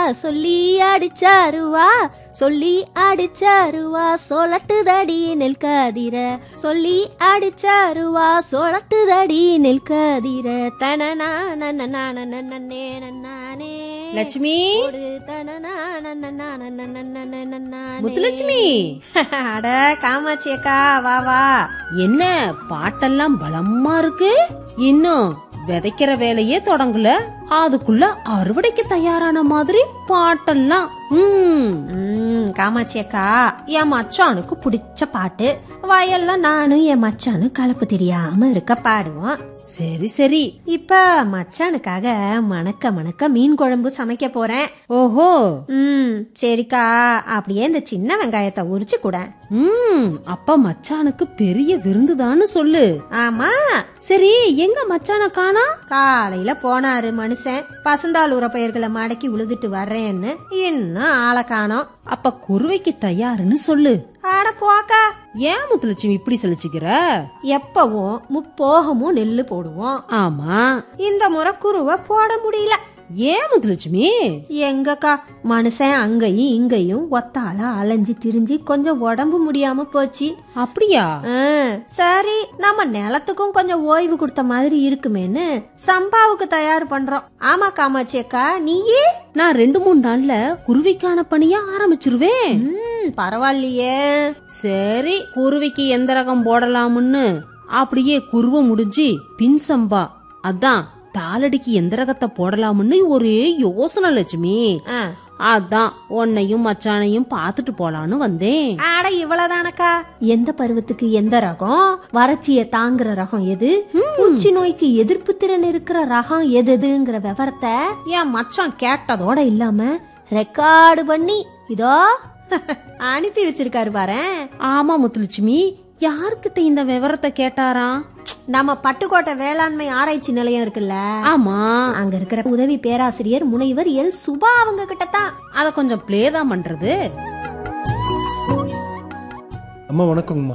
சொல்லி அடிச்சாருவா சொல்லி அடிச்சாருவா சொலட்டுதடி நெல் கதிர சொல்லி அடிச்சாருவா சொலட்டுதடி நெல் கதிர தனனா நன்னே நன்னானே லட்சுமி ஓடு தனனா நன்னே முத்துலட்சுமி அட காமாட்சி அக்கா வா வா என்ன பாட்டெல்லாம் பலமா இருக்கு இன்னும் விதைக்கிற வேலையே தொடங்கல அதுக்குள்ள அறுவடைக்கு தயாரான மாதிரி பாட்டெல்லாம் ம் ம், காமாட்சி அக்கா என் மச்சானுக்கு பிடிச்ச பாட்டு வயல்ல நானும் என் மச்சானும் கலப்பு தெரியாம இருக்க பாடுவோம் சரி சரி இப்ப மச்சானுக்காக மணக்க மணக்க மீன் குழம்பு சமைக்க போறேன் ஓஹோ ம் சரிக்கா அப்படியே இந்த சின்ன வெங்காயத்தை உரிச்சு கூட ம் அப்ப மச்சானுக்கு பெரிய விருந்துதான்னு சொல்லு ஆமா சரி எங்க மச்சான காணா காலையில போனாரு மனுஷன் பசுந்தாள் உரப்பயிர்களை மடக்கி உழுதுட்டு வர்றேன்னு இன்னும் ஆளை காணோம் அப்ப குருவைக்கு தயாருன்னு சொல்லு ஆட போக்கா ஏன் முத்துலட்சுமி இப்படி சலிச்சுக்கிற எப்பவும் முப்போகமும் நெல்லு போடுவோம் ஆமா இந்த முறை குருவை போட முடியல ஏன் முத்துலட்சுமி எங்கக்கா மனுஷன் அங்கேயும் இங்கேயும் ஒத்தால அலைஞ்சு திரிஞ்சு கொஞ்சம் உடம்பு முடியாம போச்சு அப்படியா ஆ, சரி நம்ம நிலத்துக்கும் கொஞ்சம் ஓய்வு கொடுத்த மாதிரி இருக்குமேன்னு சம்பாவுக்கு தயார் பண்றோம் ஆமா காமாட்சி அக்கா நீயே நான் ரெண்டு மூணு நாள்ல குருவிக்கான பணிய ஆரம்பிச்சிருவேன் ம் பரவாயில்லையே சரி குருவிக்கு எந்த ரகம் போடலாம்னு அப்படியே குருவ முடிஞ்சு பின் சம்பா அதான் தாளடிக்கு எந்த ரகத்தை போடலாம்னு ஒரே யோசனை லட்சுமி ஆ, அதான் உன்னையும் மச்சானையும் பார்த்துட்டு போலான்னு வந்தேன் ஆட இவ்வளவுதானக்கா எந்த பருவத்துக்கு எந்த ரகம் வறட்சியை தாங்குற ரகம் எது பூச்சி நோய்க்கு எதிர்ப்பு திறன் இருக்கிற ரகம் எது எதுங்கிற விவரத்தை என் மச்சான் கேட்டதோட இல்லாம ரெக்கார்டு பண்ணி இதோ அனுப்பி வச்சிருக்காரு பாரேன் ஆமா முத்துலட்சுமி யார்கிட்ட இந்த விவரத்தை கேட்டாராம் நம்ம பட்டுக்கோட்டை வேளாண்மை ஆராய்ச்சி நிலையம் இருக்குல்ல ஆமா அங்க இருக்கிற உதவி பேராசிரியர் முனைவர் எல் சுபா அவங்க கிட்ட தான் அத கொஞ்சம் ப்ளே தான் பண்றது அம்மா வணக்கங்கம்மா